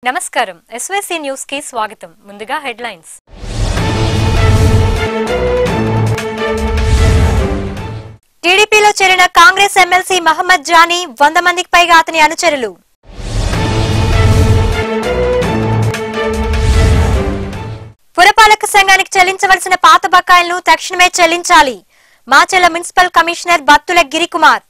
నమస్కారం SYC news కి స్వాగతం ముందుగా హెడ్లైన్స్ టీడీపీలో చేరిన కాంగ్రెస్ ఎమ్మెల్సీ మహమ్మద్ జానీ వంద మందికి పైగా అతని అనుచరులు పురపాలక సంఘానికి చెల్లించవలసిన పాత బకాయిలను తక్షణమే చెల్లించాలి మాచెల మున్సిపల్ కమిషనర్ బత్తుల గిరికుమార్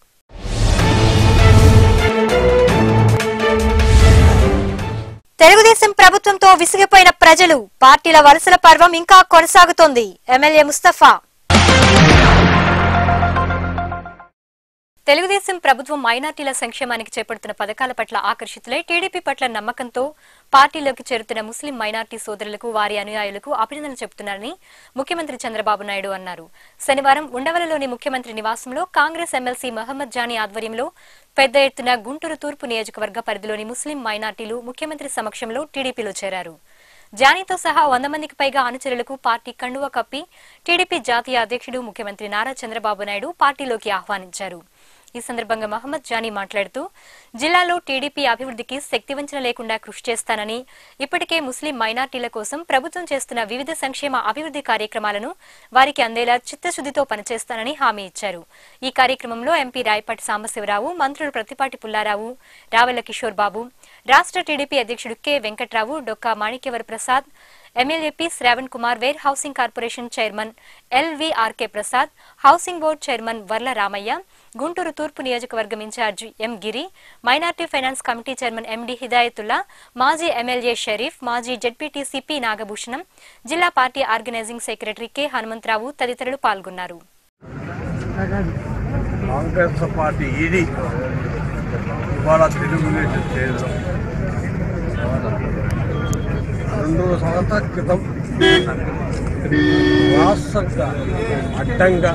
తెలుగుదేశం ప్రభుత్వంతో విసిగిపోయిన ప్రజలు పార్టీల వలసల పర్వం ఇంకా కొనసాగుతోంది ఎమ్మెల్యే ముస్తఫా తెలుగుదేశం ప్రభుత్వం మైనార్టీల సంక్షేమానికి చేపడుతున్న పథకాల పట్ల ఆకర్షితులై టీడీపీ పట్ల నమ్మకంతో పార్టీలోకి చేరుతున్న ముస్లిం మైనార్టీ సోదరులకు వారి అనుయాయులకు అభినందనలు చెబుతున్నారని ముఖ్యమంత్రి చంద్రబాబు నాయుడు అన్నారు శనివారం ఉండవలలోని ముఖ్యమంత్రి నివాసంలో కాంగ్రెస్ ఎమ్మెల్సీ మహమ్మద్ జానీ ఆధ్వర్యంలో పెద్ద ఎత్తున గుంటూరు తూర్పు నియోజకవర్గ పరిధిలోని ముస్లిం మైనార్టీలు ముఖ్యమంత్రి సమక్షంలో టీడీపీలో చేరారు జానీతో సహా వంద మందికి పైగా అనుచరులకు పార్టీ కండువా కప్పి టీడీపీ జాతీయ అధ్యక్షుడు ముఖ్యమంత్రి నారా చంద్రబాబు నాయుడు పార్టీలోకి ఆహ్వానించారు ఈ సందర్భంగా మహమ్మద్ జానీ మాట్లాడుతూ జిల్లాలో టీడీపీ అభివృద్ధికి శక్తివంచన లేకుండా కృషి చేస్తానని ఇప్పటికే ముస్లిం మైనార్టీల కోసం ప్రభుత్వం చేస్తున్న వివిధ సంక్షేమ అభివృద్ధి కార్యక్రమాలను వారికి అందేలా చిత్తశుద్ధితో పనిచేస్తానని హామీ ఇచ్చారు ఈ కార్యక్రమంలో ఎంపీ రాయపాటి సాంబశివరావు మంత్రులు ప్రతిపాటి పుల్లారావు రావెల కిషోర్ బాబు రాష్ట్ర టీడీపీ అధ్యక్షుడు K Venkatrao Dokka Manikyavara Prasad MLA P Shravan Kumar warehousing corporation chairman LVRK Prasad housing board chairman Varla Ramaiah Guntur తూర్పు నియోజకవర్గం in charge M Giri minority finance committee chairman MD Hidayatulla మాజీ ఎమ్మెల్యే షరీఫ్ మాజీ జడ్పీటీసీ పి నాగభూషణం జిల్లా party organising secretary K Hanumantharao తదితరులు పాల్గొన్నారు కాంగ్రెస్ పార్టీ ఈడీ ఇవాళ తెలుగుదేశం చేయడం రెండు సంవత్సరాల క్రితం రాష్ట్రంగా అడ్డంగా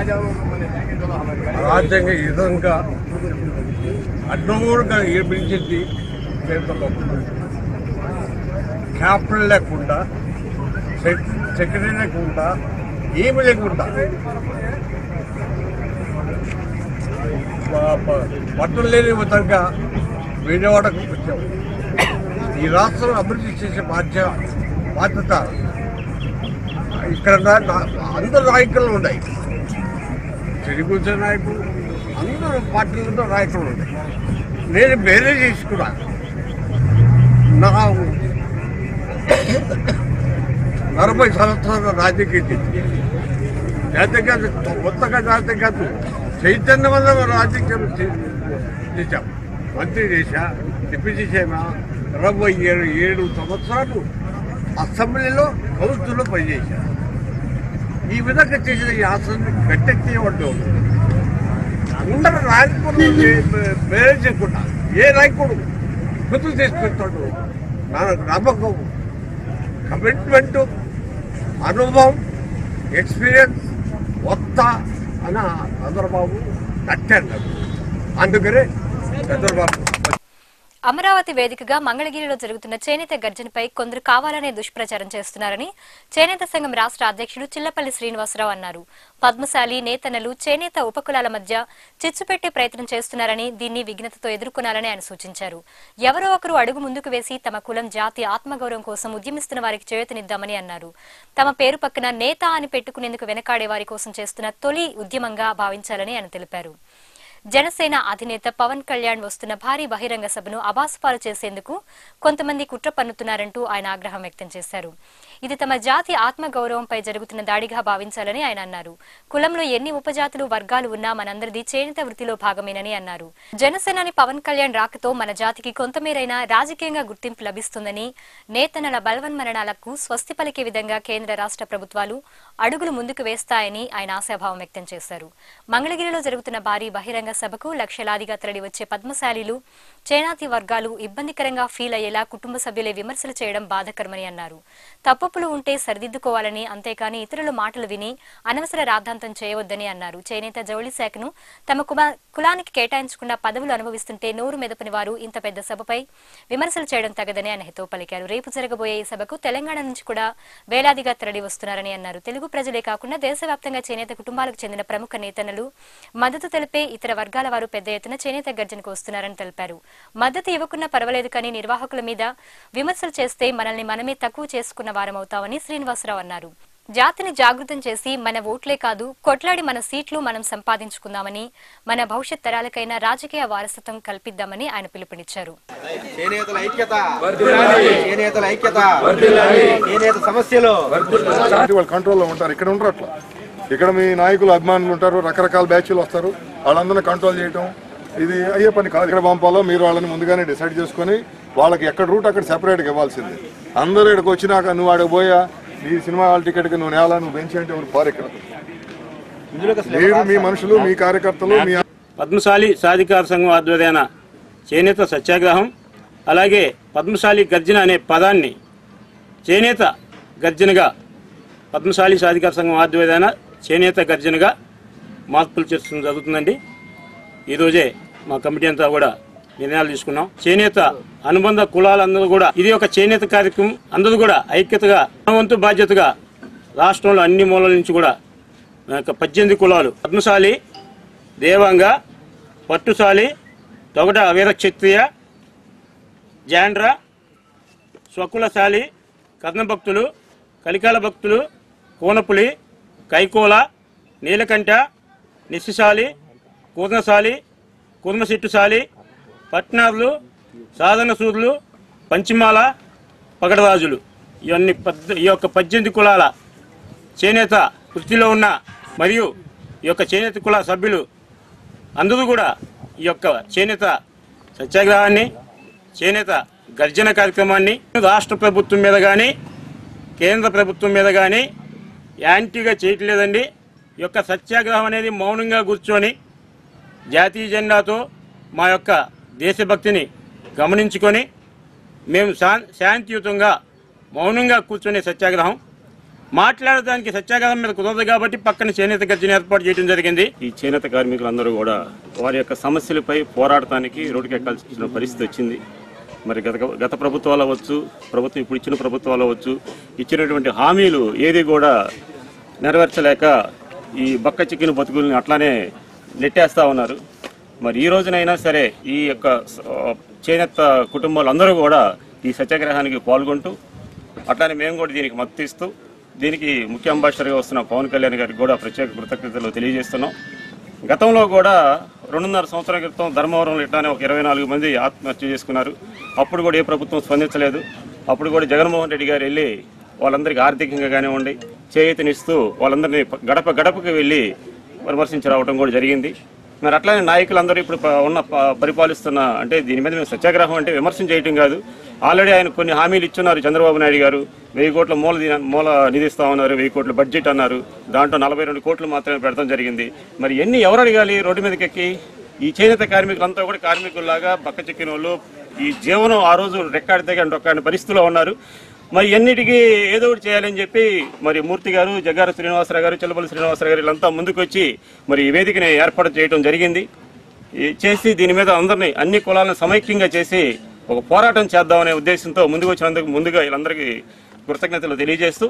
రాజ్యాంగ విధంగా అడ్డమూడుగా ఏర్పించింది కేంద్ర ప్రభుత్వం క్యాపిటల్ లేకుండా సెక్- సెక్రటరీ లేకుండా ఏమి లేకుండా ప- ప- పట్టులు లేని విధంగా విజయవాడకు వచ్చాము ఈ రాష్ట్రం అభివృద్ధి చేసే బాధ్య బాధ్యత ఇక్కడ నా- నా- అందరు నాయకులు ఉన్నాయి తెలుగుదేశం నాయకులు అందరూ పార్టీలతో నాయకులు ఉన్నాయి నేను వేరే చేసుకున్నా నా నలభై సంవత్సరాల రాజకీయ జీవితం. జాతీయ కాదు కొత్తగా జాతీయ కాదు చైతన్యవంతంగా రాజకీయం చే- చేశాం మంత్రి చేశా డిప్యూటీ చేయమా ఇరవై ఏడు ఏడు సంవత్సరాలు అసెంబ్లీలో కౌన్సిల్లో పనిచేశా ఈ విధంగా చేసిన ఈ ఆసనం గట్టెక్కేవాడు అందరూ నాయకుడు వేరే చేయకుండా ఏ నాయకుడు గుర్తు చేసుకుంటాడు నాకు నమ్మకం కమిట్మెంట్ అనుభవం ఎక్స్పీరియన్స్ వస్తా అని చంద్రబాబు కట్టాడు అందుకనే చంద్రబాబు అమరావతి వేదికగా మంగళగిరిలో జరుగుతున్న చేనేత గర్జనపై కొందరు కావాలనే దుష్ప్రచారం చేస్తున్నారని చేనేత సంఘం రాష్ట్ర అధ్యక్షుడు చిల్లపల్లి శ్రీనివాసరావు అన్నారు పద్మశాలి నేతన్నలు చేనేత ఉపకులాల మధ్య చిచ్చు పెట్టే ప్రయత్నం చేస్తున్నారని దీన్ని విఘ్నతతో ఎదుర్కొనాలని ఆయన సూచించారు ఎవరో ఒకరు అడుగు ముందుకు వేసి తమ కులం జాతి ఆత్మగౌరవం కోసం ఉద్యమిస్తున్న వారికి చేయూతనిద్దామని అన్నారు తమ పేరు పక్కన నేత అని పెట్టుకునేందుకు వెనకాడే వారి కోసం చేస్తున్న తొలి ఉద్యమంగా భావించాలని ఆయన తెలిపారు జనసేన అధినేత పవన్ కళ్యాణ్ వస్తున్న భారీ బహిరంగ సభను అబాసుపాలు చేసేందుకు కొంతమంది కుట్ర పన్నుతున్నారంటూ ఆయన ఆగ్రహం వ్యక్తం చేశారు ఇది తమ జాతి ఆత్మగౌరవంపై జరుగుతున్న దాడిగా భావించాలని ఆయన అన్నారు కులంలో ఎన్ని ఉపజాతులు వర్గాలు ఉన్నా మనందరిది చేనేత వృత్తిలో భాగమేనని అన్నారు జనసేనాని పవన్ కళ్యాణ్ రాకతో మన జాతికి కొంతమేరైనా రాజకీయంగా గుర్తింపు లభిస్తుందని నేతనల బలవన్మరణాలకు స్వస్తి పలికే విధంగా కేంద్ర రాష్ట్ర ప్రభుత్వాలు అడుగులు ముందుకు వేస్తాయని ఆయన ఆశాభావం వ్యక్తం చేశారు మంగళగిరిలో జరుగుతున్న భారీ బహిరంగ సభకు లక్షలాదిగా తరలి వచ్చే పద్మశాలీలు చేనాతి వర్గాలు ఇబ్బందికరంగా ఫీల్ అయ్యేలా కుటుంబ సభ్యులే విమర్శలు చేయడం బాధకరమని అన్నారు తప్పులు ఉంటే సరిదిద్దుకోవాలని అంతేకాని ఇతరుల మాటలు విని అనవసర రాద్ధాంతం చేయవద్దని అన్నారు చేనేత జౌళి శాఖను తమ కుమ- కులానికి కేటాయించకుండా పదవులు అనుభవిస్తుంటే నోరు మెదపని వారు ఇంత పెద్ద సభపై విమర్శలు చేయడం తగదని ఆయన హితవు పలికారు రేపు జరగబోయే ఈ సభకు తెలంగాణ నుంచి కూడా వేలాదిగా తరలి వస్తున్నారని అన్నారు తెలుగు ప్రజలే కాకుండా దేశవ్యాప్తంగా చేనేత కుటుంబాలకు చెందిన ప్రముఖ నేతన్నలు మద్దతు తెలిపే ఇతర వర్గాల వారు పెద్ద ఎత్తున చేనేత గర్జనకు వస్తున్నారని తెలిపారు మద్దతు ఇవ్వకున్నా పర్వాలేదు కానీ నిర్వాహకుల మీద విమర్శలు చేస్తే మనల్ని మనమే తక్కువ చేసుకున్న వారమవుతామని శ్రీనివాసరావు అన్నారు జాతిని జాగృతం చేసి మన ఓట్లే కాదు కొట్లాడి మన సీట్లు మనం సంపాదించుకుందామని మన భవిష్యత్ తరాలకైనా రాజకీయ వారసత్వం కల్పిద్దామని ఆయన పిలుపునిచ్చారు చేనేతల ఐక్యత చేనేతల ఐక్యత చేనేత సమస్యలు అంటే వాళ్ళు కంట్రోల్లో ఉంటారు ఇక్కడ ఉండరు అట్లా ఇక్కడ మీ నాయకులు అభిమానులు ఉంటారు రకరకాల బ్యాచ్లు వస్తారు వాళ్ళందరినీ కంట్రోల్ చేయటం ఇది అయ్యే పని కాదు ఇక్కడ పంపాలో మీరు వాళ్ళని ముందుగానే డిసైడ్ చేసుకొని వాళ్ళకి ఎక్కడ రూట్ అక్కడ సెపరేట్గా ఇవ్వాల్సింది అందరూ ఇక్కడికి వచ్చినాక నువ్వు ఆడికి పోయా నీ సినిమా హాల్ టికెట్కి నువ్వు నేల నువ్వు బెంచ్ అంటే ఎవరు పారు ఇక్కడ మీరు మీ మనుషులు మీ కార్యకర్తలు మీ పద్మశాలి సాధికార సంఘం ఆధ్వర్యాన చేనేత సత్యాగ్రహం అలాగే పద్మశాలి గర్జన అనే పదాన్ని చేనేత గర్జనగా పద్మశాలి సాధికార సంఘం ఆధ్వర్యాన చేనేత గర్జనగా మార్పులు చేస్తుంది జరుగుతుందండి ఈరోజే మా కమిటీ అంతా కూడా నిర్ణయాలు తీసుకున్నాం చేనేత అనుబంధ కులాలందరూ కూడా ఇది ఒక చేనేత కార్యక్రమం అందరూ కూడా ఐక్యతగా మన వంతు బాధ్యతగా రాష్ట్రంలో అన్ని మూలల నుంచి కూడా మన యొక్క పద్దెనిమిది కులాలు పద్మశాలి దేవాంగ పట్టుశాలి తొగట వీరక్షత్రియ జాండ్ర స్వకులశాలి కర్ణభక్తులు కలికాల భక్తులు కోనపులి కైకోల నీలకంఠ నిస్సిశాలి కూర్ణశాలి కుర్మశెట్టుశాలి పట్నార్లు సాధన సూర్లు పంచిమాల పగడరాజులు ఇవన్నీ పద్ ఈ యొక్క పద్దెనిమిది కులాల చేనేత వృత్తిలో ఉన్న మరియు ఈ యొక్క చేనేత కుల సభ్యులు అందరూ కూడా ఈ యొక్క చేనేత సత్యాగ్రహాన్ని చేనేత గర్జన కార్యక్రమాన్ని రాష్ట్ర ప్రభుత్వం మీద కానీ కేంద్ర ప్రభుత్వం మీద కానీ యాంటీగా చేయట్లేదండి ఈ యొక్క సత్యాగ్రహం అనేది మౌనంగా కూర్చొని జాతీయ జెండాతో మా యొక్క దేశభక్తిని గమనించుకొని మేము శా శాంతియుతంగా మౌనంగా కూర్చునే సత్యాగ్రహం మాట్లాడడానికి సత్యాగ్రహం మీద కుదరదు కాబట్టి పక్కన చేనేత గర్జన ఏర్పాటు చేయడం జరిగింది ఈ చేనేత కార్మికులందరూ కూడా వారి యొక్క సమస్యలపై పోరాడటానికి రోడ్డుకి ఎక్కాల్సిన పరిస్థితి వచ్చింది మరి గత గత ప్రభుత్వాలు అవ్వచ్చు ప్రభుత్వం ఇప్పుడు ఇచ్చిన ప్రభుత్వాలు అవ్వచ్చు ఇచ్చినటువంటి హామీలు ఏది కూడా నెరవేర్చలేక ఈ బక్క చిక్కిన బతుకుల్ని అట్లానే నెట్టేస్తా ఉన్నారు మరి ఈ రోజునైనా సరే ఈ యొక్క ఆ, చేనేత కుటుంబాలు అందరూ కూడా ఈ సత్యాగ్రహానికి పాల్గొంటూ అట్లానే మేము కూడా దీనికి మద్దతు ఇస్తూ దీనికి ముఖ్య అంబాసిడర్గా వస్తున్న పవన్ కళ్యాణ్ గారికి కూడా ప్రత్యేక కృతజ్ఞతలు తెలియజేస్తున్నాం గతంలో కూడా రెండున్నర సంవత్సరాల క్రితం ధర్మవరంలో ఇట్లానే ఒక ఇరవై నాలుగు మంది ఆత్మహత్య చేసుకున్నారు అప్పుడు కూడా ఏ ప్రభుత్వం స్పందించలేదు అప్పుడు కూడా జగన్మోహన్ రెడ్డి గారు వెళ్ళి వాళ్ళందరికీ ఆర్థికంగా కానివ్వండి చేయూతనిస్తూ వాళ్ళందరినీ గడప గడపకి వెళ్ళి విమర్శించి రావడం కూడా జరిగింది మరి అట్లానే నాయకులందరూ ఇప్పుడు ప- ఉన్న ప- పరిపాలిస్తున్న అంటే దీని మీద మేము సత్యాగ్రహం అంటే విమర్శన చేయటం కాదు ఆల్రెడీ ఆయన కొన్ని హామీలు ఇచ్చున్నారు చంద్రబాబు నాయుడు గారు వెయ్యి కోట్ల మూల ది- మూల నిధి ఇస్తా ఉన్నారు వెయ్యి కోట్ల బడ్జెట్ అన్నారు దాంట్లో నలభై రెండు కోట్లు మాత్రమే పెడతాం జరిగింది మరి ఎన్ని ఎవరు అడగాలి రోడ్డు మీదకి ఎక్కి ఈ చేనేత కార్మికులంతా కూడా కార్మికుల్లాగా బక్క చిక్కిన వాళ్ళు ఈ జీవనం ఆ రోజు రెక్కాడితే కానీ రొక్కాడిన పరిస్థితిలో ఉన్నారు మరి ఎన్నిటికీ ఏదో ఒకటి చేయాలని చెప్పి మరి మూర్తి గారు జగ్గారు శ్రీనివాసరావు గారు చెల్లపల్లి శ్రీనివాసరావు గారు వీళ్ళంతా ముందుకు వచ్చి మరి ఈ వేదికని ఏర్పాటు చేయడం జరిగింది ఈ చేసి దీని మీద అందరినీ అన్ని కులాలను సమైక్యంగా చేసి ఒక పోరాటం చేద్దామనే ఉద్దేశంతో ముందుకు వచ్చినందుకు ముందుగా వీళ్ళందరికీ కృతజ్ఞతలు తెలియజేస్తూ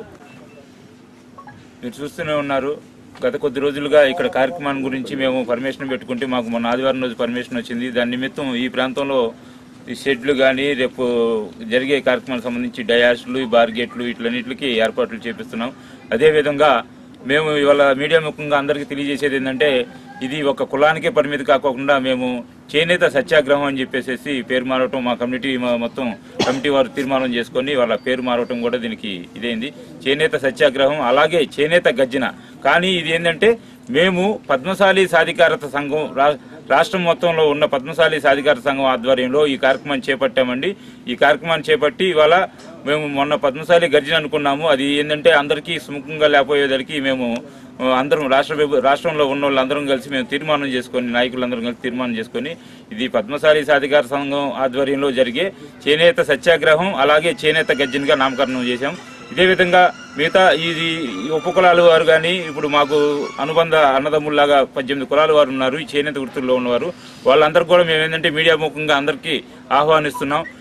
మీరు చూస్తూనే ఉన్నారు గత కొద్ది రోజులుగా ఇక్కడ కార్యక్రమాన్ని గురించి మేము పర్మిషన్ పెట్టుకుంటే మాకు మొన్న ఆదివారం రోజు పర్మిషన్ వచ్చింది దాని నిమిత్తం ఈ ప్రాంతంలో ఈ షెడ్లు కానీ రేపు జరిగే కార్యక్రమాలకు సంబంధించి డయాస్లు ఈ బార్గేట్లు వీటిలన్నిటికి ఏర్పాట్లు చేపిస్తున్నాం అదేవిధంగా మేము ఇవాళ మీడియా ముఖంగా అందరికీ తెలియజేసేది ఏంటంటే ఇది ఒక కులానికే పరిమితి కాకుండా మేము చేనేత సత్యాగ్రహం అని చెప్పేసి పేరు మారవటం మా కమ్యూనిటీ మా మొత్తం కమిటీ వారు తీర్మానం చేసుకొని వాళ్ళ పేరు మారవటం కూడా దీనికి ఇదేంది చేనేత సత్యాగ్రహం అలాగే చేనేత గర్జన కానీ ఇది ఏంటంటే మేము పద్మశాలి సాధికారత సంఘం రా- రాష్ట్రం మొత్తంలో ఉన్న పద్మశాలి సాధికార సంఘం ఆధ్వర్యంలో ఈ కార్యక్రమాన్ని చేపట్టామండి ఈ కార్యక్రమాన్ని చేపట్టి ఇవాళ మేము మొన్న పద్మశాలి గర్జన అనుకున్నాము అది ఏంటంటే అందరికీ సుముఖంగా లేకపోయేదానికి మేము ఆ, అందరం రాష్ట్ర ప్రభు- రాష్ట్రంలో ఉన్న వాళ్ళందరం కలిసి మేము తీర్మానం చేసుకొని నాయకులందరం కలిసి తీర్మానం చేసుకొని ఇది పద్మశాలి సాధికార సంఘం ఆధ్వర్యంలో జరిగే చేనేత సత్యాగ్రహం అలాగే చేనేత గర్జనగా నామకరణం చేశాం ఇదే విధంగా మిగతా ఇది ఈ ఉపకులాల వారు కానీ ఇప్పుడు మాకు అనుబంధ అన్నదమ్ముల్లాగా పద్దెనిమిది కులాల వారు ఉన్నారు ఈ చేనేత వృత్తుల్లో ఉన్నవారు వాళ్ళందరికీ కూడా మేము ఏంటంటే మీడియా ముఖంగా అందరికీ ఆహ్వానిస్తున్నాం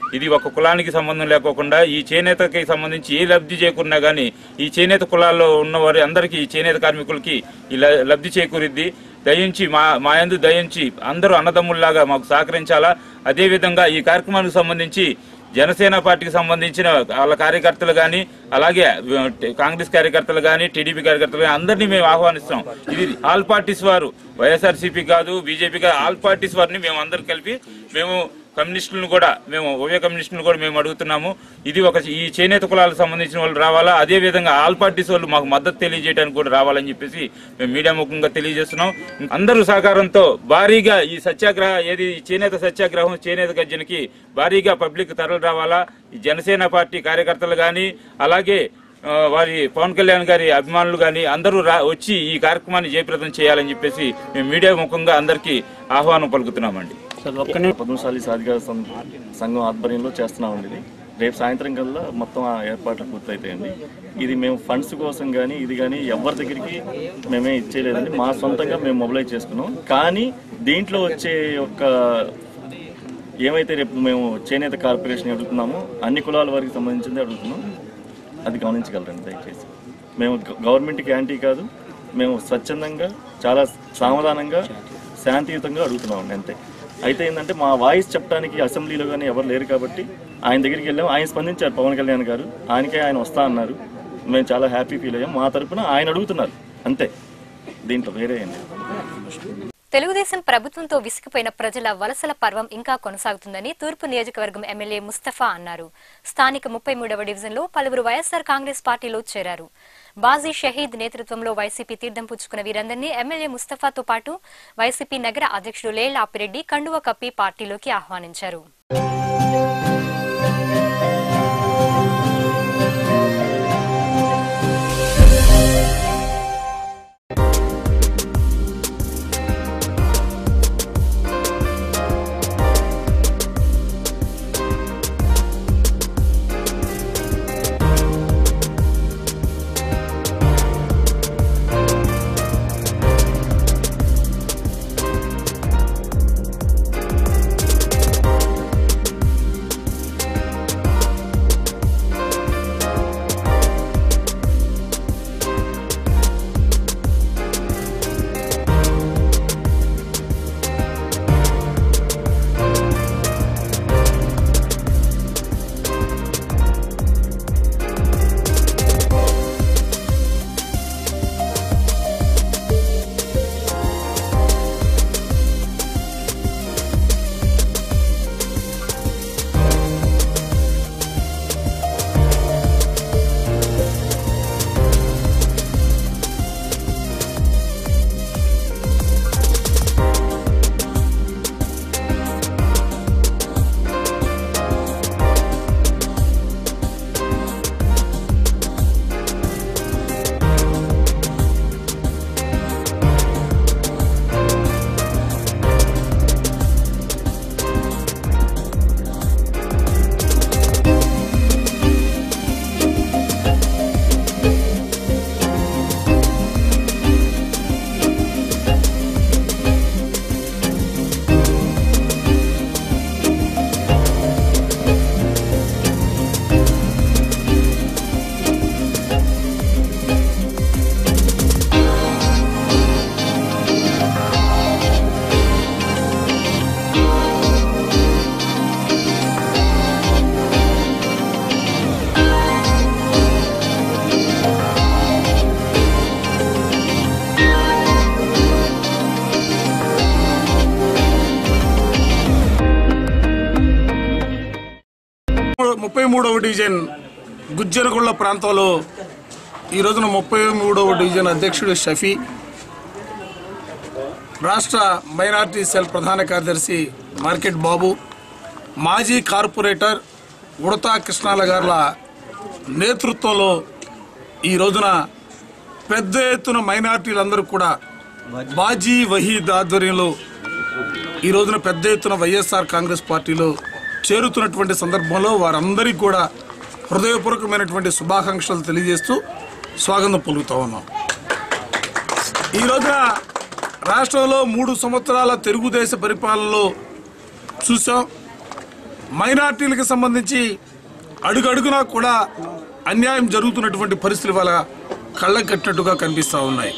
ఇది ఒక కులానికి సంబంధం లేకోకుండా ఈ చేనేతకి సంబంధించి ఏ లబ్ధి చేకూరినా కానీ ఈ చేనేత కులాల్లో ఉన్న వారి అందరికీ ఈ చేనేత కార్మికులకి ఈ ల- లబ్ధి చేకూరిద్ది దయించి మా మా యందు దయించి అందరూ అన్నదమ్ముల్లాగా మాకు సహకరించాలా అదేవిధంగా ఈ కార్యక్రమానికి సంబంధించి జనసేన పార్టీకి సంబంధించిన వాళ్ళ కార్యకర్తలు కానీ అలాగే ఆ, కాంగ్రెస్ కార్యకర్తలు కానీ టీడీపీ కార్యకర్తలు కానీ అందరినీ మేము ఆహ్వానిస్తున్నాం ఇది ఆల్ పార్టీస్ వారు వైఎస్ఆర్సీపీ కాదు బీజేపీ కాదు ఆల్ పార్టీస్ వారిని మేము అందరు కలిపి మేము కమ్యూనిస్టులను కూడా మేము ఉభయ కమ్యూనిస్టులను కూడా మేము అడుగుతున్నాము ఇది ఒక ఈ చేనేత కులాలకు సంబంధించిన వాళ్ళు రావాలా అదే విధంగా ఆల్ పార్టీస్ వాళ్ళు మాకు మద్దతు తెలియజేయడానికి కూడా రావాలని చెప్పేసి మేము మీడియా ముఖంగా తెలియజేస్తున్నాం అందరూ సహకారంతో భారీగా ఈ సత్యాగ్రహ ఏది ఈ చేనేత సత్యాగ్రహం చేనేత గర్జనకి భారీగా పబ్లిక్ తరలి రావాలా ఈ జనసేన పార్టీ కార్యకర్తలు కానీ అలాగే ఆ, వారి పవన్ కళ్యాణ్ గారి అభిమానులు కానీ అందరూ రా వచ్చి ఈ కార్యక్రమాన్ని జయప్రదం చేయాలని చెప్పేసి మేము మీడియా ముఖంగా అందరికీ ఆహ్వానం పలుకుతున్నామండి పద్మశాలి సాధికార సం- సంఘం ఆధ్వర్యంలో చేస్తున్నామండి ఇది రేపు సాయంత్రం కల్లా మొత్తం ఆ ఏర్పాట్లు పూర్తయితాయండి ఇది మేము ఫండ్స్ కోసం కానీ ఇది కానీ ఎవరి దగ్గరికి మేమే ఇచ్చేయలేదండి మా సొంతంగా మేము మొబిలైజ్ చేసుకున్నాం కానీ దీంట్లో వచ్చే యొక్క ఏమైతే రేపు మేము చేనేత కార్పొరేషన్ అడుగుతున్నామో అన్ని కులాల వారికి సంబంధించింది అడుగుతున్నాం అది గమనించగలరండి దయచేసి మేము గ- గవర్నమెంట్కి యాంటీ కాదు మేము స్వచ్ఛందంగా చాలా సావధానంగా శాంతియుతంగా అడుగుతున్నామండి అంతే అయితే ఏంటంటే మా వాయిస్ చెప్పడానికి అసెంబ్లీలో కానీ ఎవరు లేరు కాబట్టి ఆయన దగ్గరికి వెళ్ళాం ఆయన స్పందించారు పవన్ కళ్యాణ్ గారు ఆయనకే ఆయన వస్తా అన్నారు మేము చాలా హ్యాపీ ఫీల్ అయ్యాం మా తరపున ఆయన అడుగుతున్నారు అంతే దీంట్లో వేరే ఏం లేదు తెలుగుదేశం ప్రభుత్వంతో విసిగిపోయిన ప్రజల వలసల పర్వం ఇంకా కొనసాగుతుందని తూర్పు నియోజకవర్గం ఎమ్మెల్యే ముస్తఫా అన్నారు స్థానిక ముప్పై మూడవ డివిజన్లో పలువురు వైఎస్సార్ కాంగ్రెస్ పార్టీలో చేరారు బాజీ షహీద్ నేతృత్వంలో వైసీపీ తీర్థం పుచ్చుకున్న వీరందరినీ ఎమ్మెల్యే ముస్తఫాతో పాటు వైసీపీ నగర అధ్యక్షుడు లేళ్ల ఆపిరెడ్డి కండువ కప్పి పార్టీలోకి ఆహ్వానించారు ముప్పై మూడవ డివిజన్ గుజ్జరగుళ్ళ ప్రాంతంలో ఈ రోజున ముప్పై మూడవ డివిజన్ అధ్యక్షుడు షఫీ రాష్ట్ర మైనార్టీ సెల్ ప్రధాన కార్యదర్శి మార్కెట్ బాబు మాజీ కార్పొరేటర్ ఉడతా కృష్ణాల గారుల నేతృత్వంలో ఈ రోజున పెద్ద ఎత్తున మైనార్టీలందరూ కూడా బాజీ వహీద్ ఆధ్వర్యంలో ఈ రోజున పెద్ద ఎత్తున వైఎస్ఆర్ కాంగ్రెస్ పార్టీలో చేరుతున్నటువంటి సందర్భంలో వారందరికీ కూడా హృదయపూర్వకమైనటువంటి శుభాకాంక్షలు తెలియజేస్తూ స్వాగతం పలుకుతా ఉన్నాం ఈ రోజున రాష్ట్రంలో మూడు సంవత్సరాల తెలుగుదేశ పరిపాలనలో చూసాం మైనార్టీలకు సంబంధించి అడుగడుగునా కూడా అన్యాయం జరుగుతున్నటువంటి పరిస్థితులు వాళ్ళ కళ్ళకు కట్టినట్టుగా కనిపిస్తూ ఉన్నాయి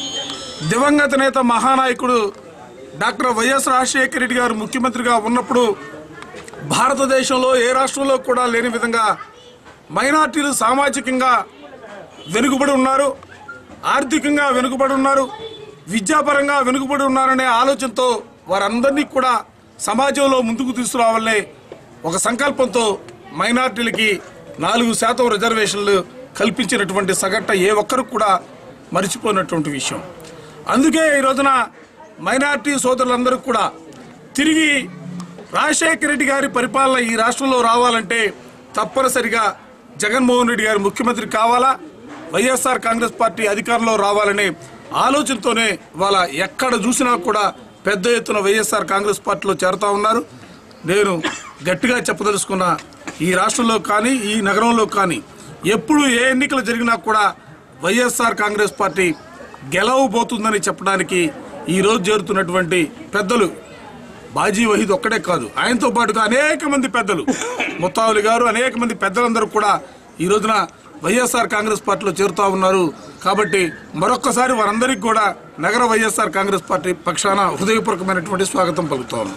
దివంగత నేత మహానాయకుడు డాక్టర్ వైఎస్ రాజశేఖర రెడ్డి గారు ముఖ్యమంత్రిగా ఉన్నప్పుడు భారతదేశంలో ఏ రాష్ట్రంలో కూడా లేని విధంగా మైనార్టీలు సామాజికంగా వెనుకబడి ఉన్నారు ఆర్థికంగా వెనుకబడి ఉన్నారు విద్యాపరంగా వెనుకబడి ఉన్నారనే ఆలోచనతో వారందరినీ కూడా సమాజంలో ముందుకు తీసుకురావాలనే ఒక సంకల్పంతో మైనార్టీలకి నాలుగు శాతం రిజర్వేషన్లు కల్పించినటువంటి సగట్ట ఏ ఒక్కరు కూడా మర్చిపోయినటువంటి విషయం అందుకే ఈ రోజున మైనార్టీ సోదరులందరూ కూడా తిరిగి రాజశేఖర రెడ్డి గారి పరిపాలన ఈ రాష్ట్రంలో రావాలంటే తప్పనిసరిగా జగన్మోహన్ రెడ్డి గారు ముఖ్యమంత్రి కావాలా వైఎస్ఆర్ కాంగ్రెస్ పార్టీ అధికారంలో రావాలనే ఆలోచనతోనే వాళ్ళ ఎక్కడ చూసినా కూడా పెద్ద ఎత్తున వైఎస్ఆర్ కాంగ్రెస్ పార్టీలో చేరుతా ఉన్నారు నేను గట్టిగా చెప్పదలుచుకున్న ఈ రాష్ట్రంలో కానీ ఈ నగరంలో కానీ ఎప్పుడు ఏ ఎన్నికలు జరిగినా కూడా వైఎస్ఆర్ కాంగ్రెస్ పార్టీ గెలవబోతుందని చెప్పడానికి ఈ రోజు చేరుతున్నటువంటి పెద్దలు బాజీ వహీద్ ఒక్కడే కాదు ఆయనతో పాటుగా అనేక మంది పెద్దలు ముత్తావులి గారు అనేక మంది పెద్దలందరూ కూడా ఈ రోజున వైఎస్ఆర్ కాంగ్రెస్ పార్టీలో చేరుతా ఉన్నారు కాబట్టి మరొక్కసారి వారందరికీ కూడా నగర వైఎస్ఆర్ కాంగ్రెస్ పార్టీ పక్షాన హృదయపూర్వకమైనటువంటి స్వాగతం పలుకుతా ఉన్నాం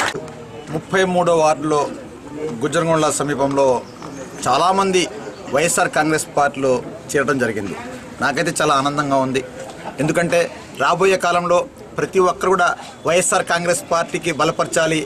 ముప్పై మూడో వార్డులో గుజ్జరగొండ సమీపంలో చాలామంది వైఎస్ఆర్ కాంగ్రెస్ పార్టీలో చేరడం జరిగింది నాకైతే చాలా ఆనందంగా ఉంది ఎందుకంటే రాబోయే కాలంలో ప్రతి ఒక్కరు కూడా వైఎస్ఆర్ కాంగ్రెస్ పార్టీకి బలపరచాలి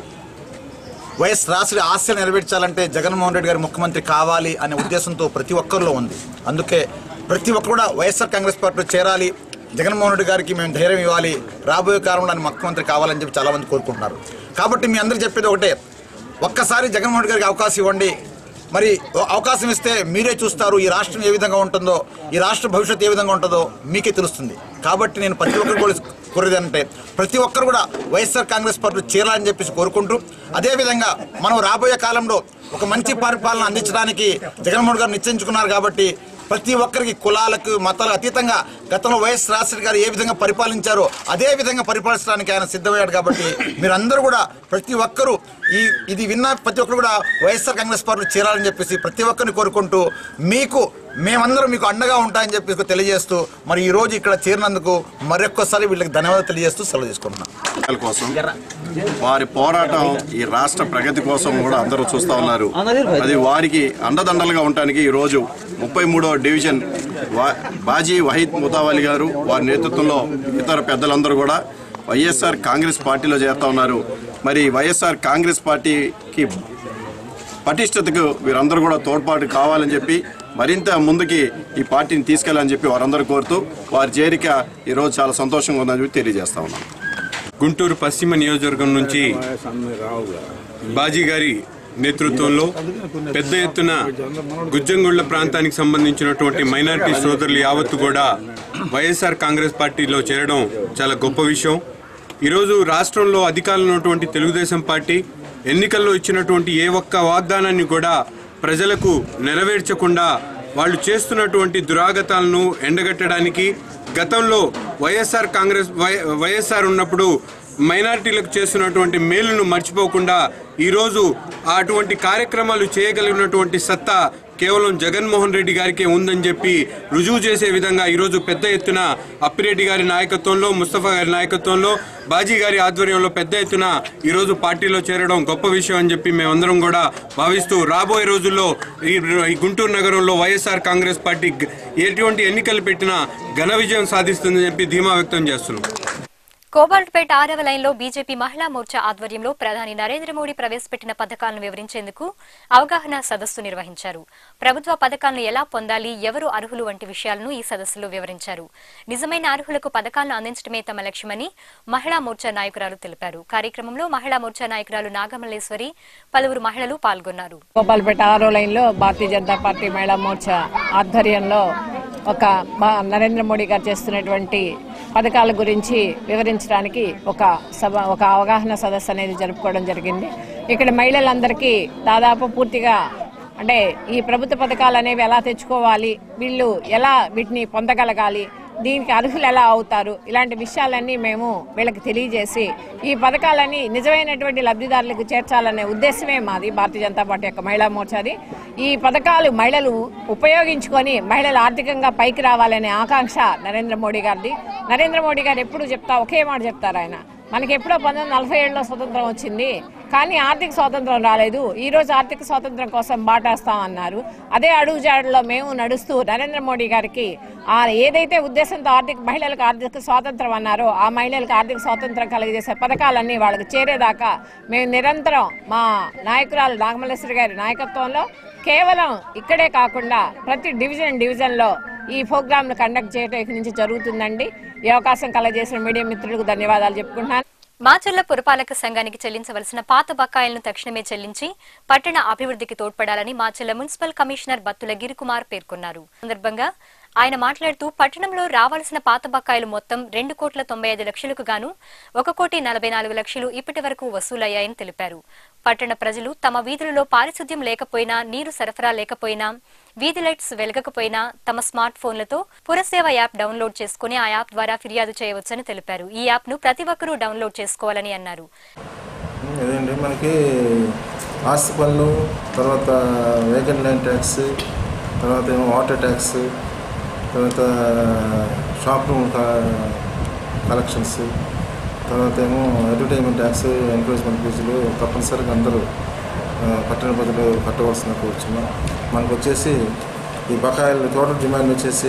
వైఎస్ రాష్ట్ర ఆశలు నెరవేర్చాలంటే జగన్మోహన్ రెడ్డి గారు ముఖ్యమంత్రి కావాలి అనే ఉద్దేశంతో ప్రతి ఒక్కరిలో ఉంది అందుకే ప్రతి ఒక్కరు కూడా వైఎస్ఆర్ కాంగ్రెస్ పార్టీలో చేరాలి జగన్మోహన్ రెడ్డి గారికి మేము ధైర్యం ఇవ్వాలి రాబోయే కాలంలో ఆయన ముఖ్యమంత్రి కావాలని చెప్పి చాలామంది కోరుకుంటున్నారు కాబట్టి మీ అందరికీ చెప్పేది ఒకటే ఒక్కసారి జగన్మోహన్ రెడ్డి గారికి అవకాశం ఇవ్వండి మరి అవకాశం ఇస్తే మీరే చూస్తారు ఈ రాష్ట్రం ఏ విధంగా ఉంటుందో ఈ రాష్ట్ర భవిష్యత్తు ఏ విధంగా ఉంటుందో మీకే తెలుస్తుంది కాబట్టి నేను ప్రతి ఒక్కరు కూడా కోరేది అంటే ప్రతి ఒక్కరు కూడా వైఎస్ఆర్ కాంగ్రెస్ పార్టీ చేరాలని చెప్పేసి కోరుకుంటూ అదేవిధంగా మనం రాబోయే కాలంలో ఒక మంచి పరిపాలన అందించడానికి జగన్మోహన్ గారు నిశ్చయించుకున్నారు కాబట్టి ప్రతి ఒక్కరికి కులాలకు మతాలకు అతీతంగా గతంలో వైఎస్ రాజశేఖర్ గారు ఏ విధంగా పరిపాలించారో అదే విధంగా పరిపాలించడానికి ఆయన సిద్ధమయ్యాడు కాబట్టి మీరందరూ కూడా ప్రతి ఒక్కరూ ఈ ఇది విన్న ప్రతి ఒక్కరు కూడా వైఎస్ఆర్ కాంగ్రెస్ పార్టీ చేరాలని చెప్పేసి ప్రతి ఒక్కరిని కోరుకుంటూ మీకు మేమందరం మీకు అండగా ఉంటాయని చెప్పి తెలియజేస్తూ మరి ఈ రోజు ఇక్కడ చేరినందుకు మరొక్కసారి వీళ్ళకి ధన్యవాదాలు తెలియజేస్తూ సెలవు తీసుకుంటున్నాం ఎన్నికల కోసం వారి పోరాటం ఈ రాష్ట్ర ప్రగతి కోసం కూడా అందరూ చూస్తా ఉన్నారు అది వారికి అండదండలుగా ఉండటానికి ఈ రోజు ముప్పై మూడో డివిజన్ వా- బాజీ వహీద్ ముతావాలి గారు వారి నేతృత్వంలో ఇతర పెద్దలందరూ కూడా వైఎస్ఆర్ కాంగ్రెస్ పార్టీలో చేరుతా ఉన్నారు మరి వైఎస్ఆర్ కాంగ్రెస్ పార్టీకి పటిష్టతకు వీరందరూ కూడా తోడ్పాటు కావాలని చెప్పి మరింత ముందుకి ఈ పార్టీని తీసుకెళ్ళాలని చెప్పి వారందరూ కోరుతూ వారి చేరిక ఈరోజు చాలా సంతోషంగా ఉందని చెప్పి తెలియజేస్తా ఉన్నాం గుంటూరు పశ్చిమ నియోజకవర్గం నుంచి బాజీ గారి నేతృత్వంలో పెద్ద ఎత్తున గుజ్జంగుళ్ల ప్రాంతానికి సంబంధించినటువంటి మైనారిటీ సోదరులు యావత్తు కూడా వైఎస్ఆర్ కాంగ్రెస్ పార్టీలో చేరడం చాలా గొప్ప విషయం ఈరోజు రాష్ట్రంలో అధికారంలో ఉన్నటువంటి తెలుగుదేశం పార్టీ ఎన్నికల్లో ఇచ్చినటువంటి ఏ ఒక్క వాగ్దానాన్ని కూడా ప్రజలకు నెరవేర్చకుండా వాళ్ళు చేస్తున్నటువంటి దురాగతాలను ఎండగట్టడానికి గతంలో వైఎస్ఆర్ కాంగ్రెస్ వై- వైఎస్ఆర్ ఉన్నప్పుడు మైనారిటీలకు చేస్తున్నటువంటి మేలును మర్చిపోకుండా ఈరోజు అటువంటి కార్యక్రమాలు చేయగలిగినటువంటి సత్తా కేవలం జగన్మోహన్ రెడ్డి గారికే ఉందని చెప్పి రుజువు చేసే విధంగా ఈరోజు పెద్ద ఎత్తున అప్పిరెడ్డి గారి నాయకత్వంలో ముస్తఫా గారి నాయకత్వంలో బాజీ గారి ఆధ్వర్యంలో పెద్ద ఎత్తున ఈరోజు పార్టీలో చేరడం గొప్ప విషయం అని చెప్పి మేమందరం కూడా భావిస్తూ రాబోయే రోజుల్లో ఈ ఈ గుంటూరు నగరంలో వైఎస్ఆర్ కాంగ్రెస్ పార్టీ గ- ఎటువంటి ఎన్నికలు పెట్టినా ఘన విజయం సాధిస్తుందని చెప్పి ధీమా వ్యక్తం చేస్తున్నాం కోబాల్ట్పేట ఆరవ లైన్లో బీజేపీ మహిళా మోర్చా ఆధ్వర్యంలో ప్రధాని నరేంద్ర మోడీ ప్రవేశపెట్టిన పథకాలను వివరించేందుకు అవగాహన సదస్సు నిర్వహించారు ప్రభుత్వ పథకాలను ఎలా పొందాలి ఎవరు అర్హులు వంటి విషయాలను ఈ సదస్సులో వివరించారు నిజమైన అర్హులకు పథకాలను అందించడమే తమ లక్ష్యమని మహిళా మోర్చా నాయకురాలు తెలిపారు కార్యక్రమంలో మహిళా మోర్చా నాయకురాలు నాగమల్లేశ్వరి పలువురు మహిళలు పాల్గొన్నారు గోపాల్పేట ఆరో లైన్లో భారతీయ జనతా పార్టీ మహిళా మోర్చా ఆధ్వర్యంలో ఒక మా- నరేంద్ర మోడీ గారు చేస్తున్నటువంటి పథకాల గురించి వివరించడానికి ఒక సభ ఒక అవగాహన సదస్సు అనేది జరుపుకోవడం జరిగింది ఇక్కడ మహిళలందరికీ దాదాపు పూర్తిగా అంటే ఈ ప్రభుత్వ పథకాలు అనేవి ఎలా తెచ్చుకోవాలి వీళ్ళు ఎలా వీటిని పొందగలగాలి దీనికి అర్హులు ఎలా అవుతారు ఇలాంటి విషయాలన్నీ మేము వీళ్ళకి తెలియజేసి ఈ పథకాలన్నీ నిజమైనటువంటి లబ్ధిదారులకు చేర్చాలనే ఉద్దేశమే మాది భారతీయ జనతా పార్టీ యొక్క మహిళా మోర్చాది ఈ పథకాలు మహిళలు ఉపయోగించుకొని మహిళలు ఆర్థికంగా పైకి రావాలనే ఆకాంక్ష నరేంద్ర మోడీ గారిది నరేంద్ర మోడీ గారు ఎప్పుడు చెప్తా ఒకే మాట చెప్తారు ఆయన మనకి ఎప్పుడో పంతొమ్మిది వందల నలభై ఏడులో స్వతంత్రం వచ్చింది కానీ ఆర్థిక స్వాతంత్రం రాలేదు ఈ రోజు ఆర్థిక స్వాతంత్రం కోసం బాటేస్తామన్నారు అదే అడుగుజాడలో మేము నడుస్తూ నరేంద్ర మోడీ గారికి ఆ ఏదైతే ఉద్దేశంతో ఆర్థిక మహిళలకు ఆర్థిక స్వాతంత్రం అన్నారో ఆ మహిళలకు ఆర్థిక స్వాతంత్రం కలిగజేసే పథకాలన్నీ వాళ్ళకి చేరేదాకా మేము నిరంతరం మా నాయకురాలు నాగమల్లేశ్వరి గారి నాయకత్వంలో కేవలం ఇక్కడే కాకుండా ప్రతి డివిజన్ డివిజన్లో ఈ ప్రోగ్రాంను కండక్ట్ చేయడం ఇక్కడి నుంచి జరుగుతుందండి ఈ అవకాశం కలగజేసిన మీడియా మిత్రులకు ధన్యవాదాలు చెప్పుకుంటున్నాను మాచర్ల పురపాలక సంఘానికి చెల్లించవలసిన పాత బకాయిలను తక్షణమే చెల్లించి పట్టణ అభివృద్ధికి తోడ్పడాలని మాచర్ల మున్సిపల్ కమిషనర్ బత్తుల గిరికుమార్ పేర్కొన్నారు సందర్భంగా ఆయన మాట్లాడుతూ పట్టణంలో రావాల్సిన పాత బకాయిలు మొత్తం రెండు కోట్ల తొంభై ఐదు లక్షలకు గాను ఒక కోటి నలభై నాలుగు లక్షలు ఇప్పటి వరకు వసూలయ్యాయని తెలిపారు పట్టణ ప్రజలు తమ వీధులలో పారిశుద్ధ్యం లేకపోయినా నీరు సరఫరా లేకపోయినా వీధి లైట్స్ వెలగకపోయినా తమ స్మార్ట్ ఫోన్లతో పురసేవ యాప్ డౌన్లోడ్ చేసుకుని ఆ యాప్ ద్వారా ఫిర్యాదు చేయవచ్చని తెలిపారు ఈ యాప్ ను ప్రతి ఒక్కరూ డౌన్లోడ్ చేసుకోవాలని అన్నారు అదేంటి మనకి ఆస్తి పన్ను తర్వాత వేగన్ లైన్ ట్యాక్స్ తర్వాత ఏమో వాటర్ ట్యాక్స్ తర్వాత షాప్ రూమ్ కలెక్షన్స్ తర్వాత ఏమో అడ్వర్టైజ్మెంట్ ట్యాక్స్ ఎంకరేజ్మెంట్ ఫీజులు తప్పనిసరిగా అందరూ ఆ, పట్టణ ప్రజలు కట్టవలసిన కూర్చున్నాం మనకు వచ్చేసి ఈ బకాయిల టోటల్ డిమాండ్ వచ్చేసి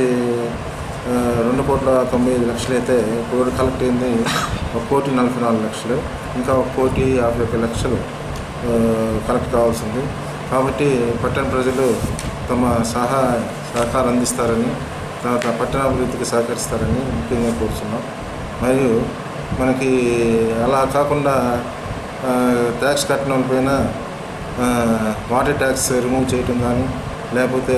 ఆ, రెండు కోట్ల తొంభై ఐదు లక్షలు అయితే ఇప్పుడు కలెక్ట్ అయింది ఒక కోటి నలభై నాలుగు లక్షలు ఇంకా ఒక కోటి యాభై ఒక్క లక్షలు ఆ, కలెక్ట్ కావాల్సింది కాబట్టి పట్టణ ప్రజలు తమ సహాయ సహకారం అందిస్తారని తర్వాత పట్టణాభివృద్ధికి సహకరిస్తారని ముఖ్యంగా కోరుతున్నాం మరియు మనకి అలా కాకుండా ఆ, ట్యాక్స్ కట్టిన వాళ్ళపైన ఆ, వాటర్ ట్యాక్స్ రిమూవ్ చేయటం కానీ లేకపోతే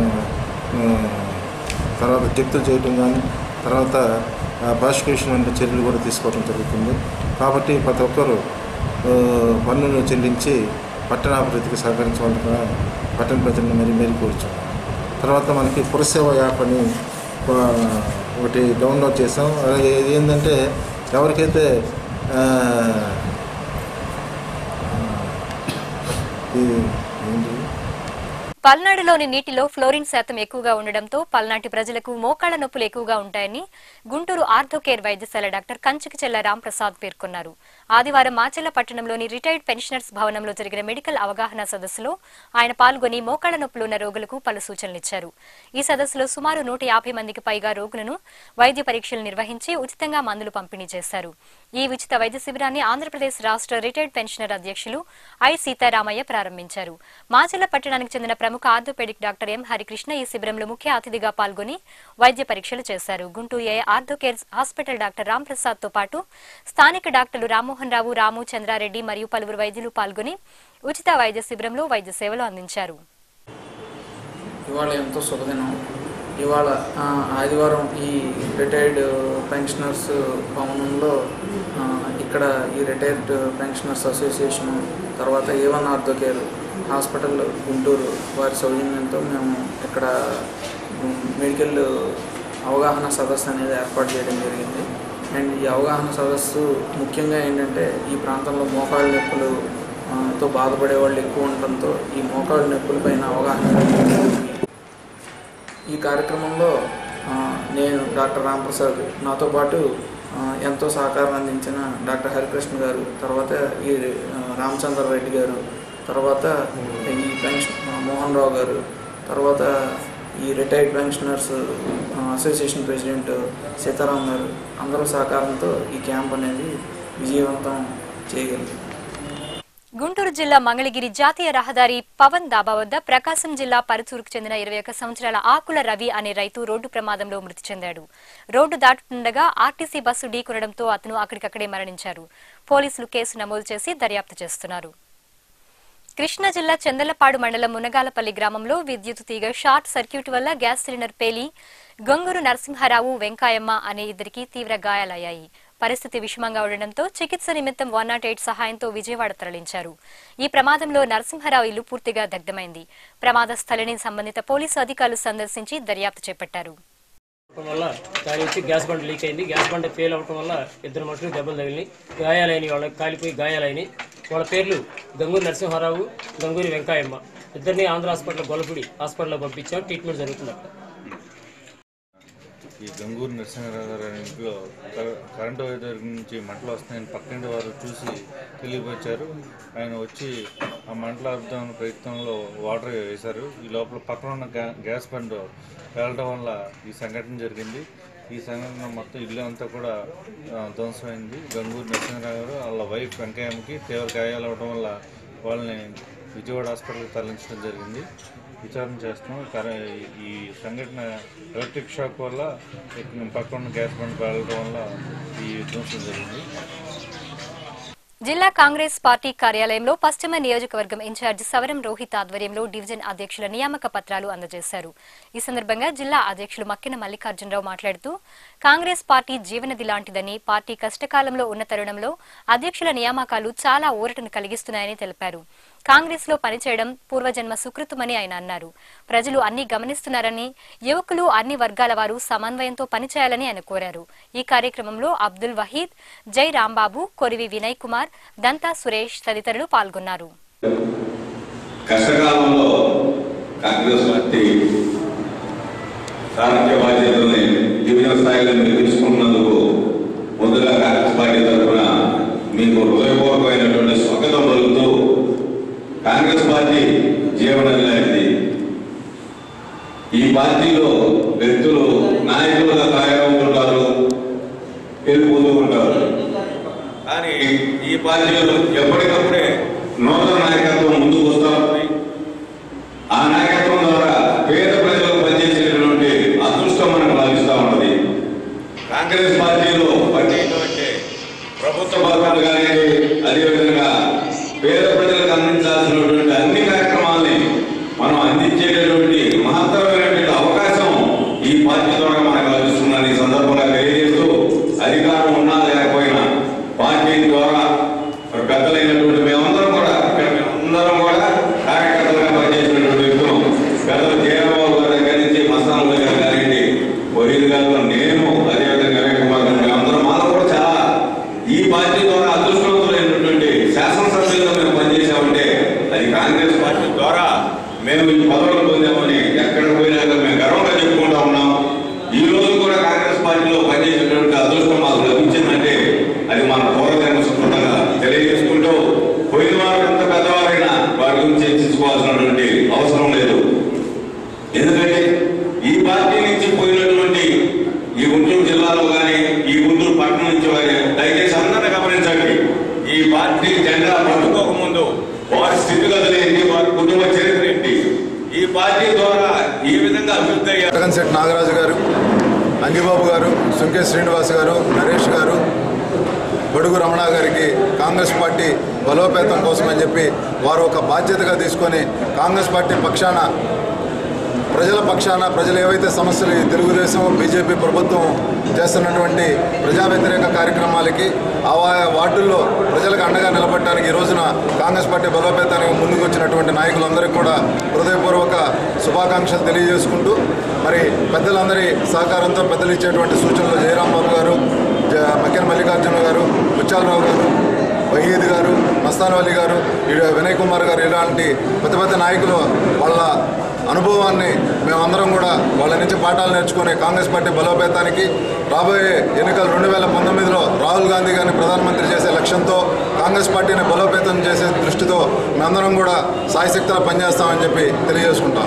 ఆ, తర్వాత జప్తులు చేయటం కానీ తర్వాత ప్రాసిక్యూషన్ వంటి చర్యలు కూడా తీసుకోవడం జరుగుతుంది కాబట్టి ప్రతి ఒక్కరూ ఆ, పన్నులు చెల్లించి పట్టణాభివృద్ధికి సహకరించవలసిన పట్టణ ప్రజలను మరి మేరీ కోరుచున్నాం తర్వాత మనకి పురసేవ యాప్ అని ఆ, ఒకటి డౌన్లోడ్ చేసాం అలాగే ఇది ఏంటంటే ఎవరికైతే ఆ, ఈ ఏంటి పల్నాడులోని నీటిలో ఫ్లోరిన్ శాతం ఎక్కువగా ఉండడంతో పల్నాటి ప్రజలకు మోకాళ్ల నొప్పులు ఎక్కువగా ఉంటాయని గుంటూరు ఆర్థోకేర్ వైద్యశాల డాక్టర్ కంచికి చెల్ల రాంప్రసాద్ పేర్కొన్నారు ఆదివారం మాచెల్ల పట్టణంలోని రిటైర్డ్ పెన్షనర్స్ భవనంలో జరిగిన మెడికల్ అవగాహన సదస్సులో ఆయన పాల్గొని మోకాళ్ల నొప్పులు ఉన్న రోగులకు పలు సూచనలిచ్చారు ఈ సదస్సులో సుమారు నూట యాభై మందికి పైగా రోగులను వైద్య పరీక్షలు నిర్వహించి ఉచితంగా మందులు పంపిణీ చేశారు ఈ ఉచిత వైద్య శిబిరాన్ని ఆంధ్రప్రదేశ్ రాష్ట్ర రిటైర్డ్ పెన్షనర్ అధ్యక్షులు ఐ సీతారామయ్య ప్రారంభించారు మాచెల్ల పట్టణానికి చెందిన ప్రముఖ ఆర్థోపెడిక్ డాక్టర్ ఎం హరికృష్ణ ఈ శిబిరంలో ముఖ్య అతిథిగా పాల్గొని వైద్య పరీక్షలు చేశారు Guntur A orthocare hospital doctor Ramprasad తో పాటు స్థానిక డాక్టర్లు రామ్మోహన్ రావు రాము చంద్రారెడ్డి మరియు పలువురు వైద్యులు పాల్గొని ఉచిత వైద్య శిబిరంలో వైద్య సేవలు అందించారు ఇవాళ ఎంతో శుభదినం ఇవాళ ఆ, ఆదివారం ఈ రిటైర్డ్ పెన్షనర్స్ భవనంలో ఆ, ఇక్కడ ఈ రిటైర్డ్ పెన్షనర్స్ అసోసియేషన్ తర్వాత A one ortho care hospital Guntur వారి సౌజన్యంతో మేము ఇక్కడ ఉమ్, మెడికల్ అవగాహన సదస్సు అనేది ఏర్పాటు చేయడం జరిగింది అండ్ ఈ అవగాహన సదస్సు ముఖ్యంగా ఏంటంటే ఈ ప్రాంతంలో మోకాళ్ళ నొప్పులు ఆ, తో బాధపడే వాళ్ళు ఎక్కువ ఉండటంతో ఈ మోకాళ్ళ నొప్పుల పైన అవగాహన కల్పించడానికి ఈ కార్యక్రమంలో ఆ, నేను డాక్టర్ రాంప్రసాద్ నాతో పాటు ఆ, ఎంతో సహకారం అందించిన డాక్టర్ హరికృష్ణ గారు తర్వాత ఈ ఆ, రామచంద్ర రెడ్డి గారు తర్వాత ఈ పెన్షన్ ఆ, మోహన్ రావు గారు తర్వాత ఈ రిటైర్డ్ పెన్షనర్స్ ఆ, అసోసియేషన్ ప్రెసిడెంట్ సీతారాం గారు అందరూ సహకారంతో ఈ క్యాంప్ అనేది విజయవంతం చేయగలిగాం గుంటూరు జిల్లా మంగళగిరి జాతీయ రహదారి పవన్ దాబా వద్ద ప్రకాశం జిల్లా పరుచూరుకు చెందిన ఇరవై ఒక్క సంవత్సరాల ఆకుల రవి అనే రైతు రోడ్డు ప్రమాదంలో మృతి చెందాడు రోడ్డు దాటుతుండగా ఆర్టీసీ బస్సు ఢీకొనడంతో అతను అక్కడికక్కడే మరణించారు పోలీసులు కేసు నమోదు చేసి దర్యాప్తు చేస్తున్నారు కృష్ణా జిల్లా చందలపాడు మండలం మునగాలపల్లి గ్రామంలో విద్యుత్ తీగ షార్ట్ సర్క్యూట్ వల్ల గ్యాస్ సిలిండర్ పేలి గొంగూరు నరసింహారావు వెంకాయమ్మ అనే ఇద్దరికి తీవ్ర గాయాలయ్యాయి పరిస్థితి విషమంగా ఉండడంతో చికిత్స నిమిత్తం వన్ నాట్ ఎయిట్ సహాయంతో విజయవాడ తరలించారు ఈ ప్రమాదంలో నరసింహారావు ఇల్లు పూర్తిగా దగ్ధమైంది ప్రమాద స్థలిని సంబంధిత పోలీసు అధికారులు సందర్శించి దర్యాప్తు చేపట్టారు వల్ల దాని వచ్చి గ్యాస్ బండ్ లీక్ అయింది గ్యాస్ బండ్ ఫెయిల్ అవ్వడం వల్ల ఇద్దరు మనుషులు దెబ్బలు తగిలినాయి గాయాలైన వాళ్ళకి కాలిపోయి గాయాలైనాయి వాళ్ళ పేర్లు గంగూరి నరసింహారావు గంగూరి వెంకాయమ్మ ఇద్దరిని ఆంధ్ర హాస్పిటల్ గొల్లపూడి హాస్పిటల్లో పంపించాం ట్రీట్మెంట్ జరుగుతుంది అక్కడ ఈ గంగూరు నరసింహారావు గారి ఇంట్లో కర- కరెంటు వైర్ దగ్గర నుంచి మంటలు వస్తున్నాయని పక్కింటి వారు చూసి తెలియపరిచారు ఆయన వచ్చి ఆ మంటలు ఆపుదాం ప్రయత్నంలో వాటర్ వేశారు ఈ లోపల పక్కన ఉన్న గ్యా- గ్యాస్ బండ్ వెళ్ళడం వల్ల ఈ సంఘటన జరిగింది ఈ సంఘటన మొత్తం ఇల్లు అంతా కూడా ఆ, ధ్వంసమైంది గంగూరు నరసింహారావు గారు వాళ్ళ వైఫ్ వెంకయ్యమ్మకి తీవ్ర గాయాలు అవడం వల్ల వాళ్ళని విజయవాడ హాస్పిటల్కి తరలించడం జరిగింది విచారణ చేస్తున్నాం కర- ఈ సంఘటన ఎలక్ట్రిక్ షాక్ వల్ల ఇక్కడ పక్కన ఉన్న గ్యాస్ బండ్ వెళ్ళడం వల్ల ఈ ధ్వంసం జరిగింది జిల్లా కాంగ్రెస్ పార్టీ కార్యాలయంలో పశ్చిమ నియోజకవర్గం ఇన్ఛార్జి సవరం రోహిత్ ఆధ్వర్యంలో డివిజన్ అధ్యక్షుల నియామక పత్రాలు అందజేశారు ఈ సందర్భంగా జిల్లా అధ్యక్షులు మక్కిన మల్లికార్జునరావు మాట్లాడుతూ కాంగ్రెస్ పార్టీ జీవనది లాంటిదని పార్టీ కష్టకాలంలో ఉన్న తరుణంలో అధ్యక్షుల నియామకాలు చాలా ఊరటను కలిగిస్తున్నాయని తెలిపారు కాంగ్రెస్ లో పనిచేయడం పూర్వజన్మ సుకృతమని ఆయన అన్నారు ప్రజలు అన్ని గమనిస్తున్నారని యువకులు అన్ని వర్గాల వారు సమన్వయంతో పనిచేయాలని ఆయన కోరారు ఈ కార్యక్రమంలో అబ్దుల్ వహీద్ జై రాంబాబు కొరివి వినయ్ కుమార్ దంతా సురేష్ తదితరులు పాల్గొన్నారు కష్టకాలంలో కాంగ్రెస్ పార్టీ సారథ్య బాధ్యతల్ని డివిజన్ స్థాయిలో నిర్వహించుకున్నందుకు ముందుగా కాంగ్రెస్ పార్టీ తరఫున మీకు హృదయపూర్వకమైనటువంటి స్వాగతం పలుకుతూ కాంగ్రెస్ పార్టీ జీవనది లాంటిది ఈ పార్టీలో వ్యక్తులు నాయకులుగా తయారవుతుంటారు వెళ్ళిపోతూ ఉంటారు కానీ ఈ పార్టీలో ఎప్పటికప్పుడే నూతన నాయకత్వం ముందుకు వస్తూ ఉంది ఆ నాయకత్వం ద్వారా పేద ప్రజలకు పనిచేసేటటువంటి అదృష్టం మనకు లభిస్తూ ఉన్నది కాంగ్రెస్ పార్టీలో పనిచేయటువంటి ప్రభుత్వ పథకాలు కానీ అదేవిధంగా పేద ప్రజలకు అందించాల్సినటువంటి అన్ని కార్యక్రమాల్ని మనం అందించేటటువంటి మహత్తరమైనటువంటి అవకాశం ఈ పార్టీ ద్వారా మనకు లభిస్తుందని ఈ సందర్భంగా తెలియజేస్తూ అధికారం ఉన్నా లేకపోయినా పార్టీ ద్వారా మరి పెద్దలైనటువంటి మేమందరం కూడా ఇక్కడ మేమందరం కూడా కార్యకర్తలుగా పనిచేసినటువంటి వ్యక్తులు పెద్దలు జయబాబు గారి దగ్గర నుంచి మస్తాన్ గారు కానివ్వండి వరీద్ గారు నేను అదేవిధంగా రవి కుమార్ గారు మేమందరం మాలో కూడా చాలా ఈ పార్టీ ద్వారా అదృష్టవంతులైనటువంటి శాసనసభ్యులుగా మేము పనిచేసామంటే అది కాంగ్రెస్ పార్టీ ద్వారా మేము ఈ పదవులు పొందామని ఎక్కడ పోయినా కానీ మేము గర్వంగా చెప్పుకుంటా ఉన్నాం ఈ రోజు కూడా కాంగ్రెస్ పార్టీలో పనిచేసేటువంటి అదృష్టం మాకు లభించిందంటే అది మన పూర్వజన్మ సుకృతంగా తెలియజేసుకుంటూ పోయిన వారు ఎంత పెద్దవారైనా వారి గురించి చర్చించుకోవాల్సినటువంటి అవసరం లేదు ఎందుకంటే ఈ పార్టీ నుంచి పోయినటువంటి ఈ గుంటూరు జిల్లాలో కానీ ఈ గుంటూరు పట్టణం నుంచి వారి దయచేసి అందరినీ గమనించండి ఈ పార్టీ జెండా పట్టుకోక ముందు వారి స్థితిగతులు ఏంటి వారి కుటుంబ చరిత్ర ఏంటి ఈ పార్టీ ద్వారా ఏ విధంగా అభివృద్ధి అయ్యారు జగన్శెట్టి నాగరాజు గారు అంజిబాబు గారు సుంకే శ్రీనివాస్ గారు నరేష్ గారు బడుగు రమణ గారికి కాంగ్రెస్ పార్టీ బలోపేతం కోసం అని చెప్పి వారు ఒక బాధ్యతగా తీసుకొని కాంగ్రెస్ పార్టీ పక్షాన ప్రజల పక్షాన ప్రజలు ఏవైతే సమస్యలు ఈ తెలుగుదేశం బీజేపీ ప్రభుత్వం చేస్తున్నటువంటి ప్రజా వ్యతిరేక కార్యక్రమాలకి ఆయా వార్డుల్లో ప్రజలకు అండగా నిలబడటానికి ఈ రోజున కాంగ్రెస్ పార్టీ బలోపేతానికి ముందుకు వచ్చినటువంటి నాయకులందరికీ కూడా హృదయపూర్వక శుభాకాంక్షలు తెలియజేసుకుంటూ మరి పెద్దలందరి సహకారంతో పెద్దలు ఇచ్చేటువంటి సూచనలు జయరాం బాబు గారు జ- మక్కెన మల్లికార్జున గారు ముత్యాలరావు గారు వహీద్ గారు మస్తాన్ అలీ గారు ఈ వినయ్ కుమార్ గారు ఇలాంటి పెద్ద పెద్ద నాయకులు వాళ్ళ అనుభవాన్ని మేమందరం కూడా వాళ్ళ నుంచి పాఠాలు నేర్చుకుని కాంగ్రెస్ పార్టీ బలోపేతానికి రాబోయే ఎన్నికలు రెండు వేల పంతొమ్మిదిలో రాహుల్ గాంధీ గారిని ప్రధానమంత్రి చేసే లక్ష్యంతో కాంగ్రెస్ పార్టీని బలోపేతం చేసే దృష్టితో మేమందరం కూడా సాయశక్తిగా పనిచేస్తామని చెప్పి తెలియజేసుకుంటాం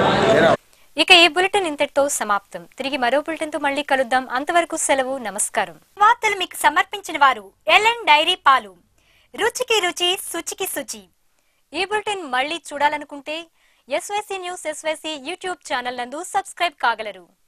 ఇక ఈ బులెటిన్ ఇంతటితో సమాప్తం తిరిగి మరో బులెటిన్ తో మళ్ళీ కలుద్దాం అంతవరకు సెలవు నమస్కారం వార్తలు మీకు సమర్పించిన వారు ఎల్ఎన్ డైరీ పాలు రుచికి రుచి శుచికి శుచి ఈ బులెటిన్ మళ్ళీ చూడాలనుకుంటే SYC news SYC YouTube channel నందు సబ్స్క్రైబ్ కాగలరు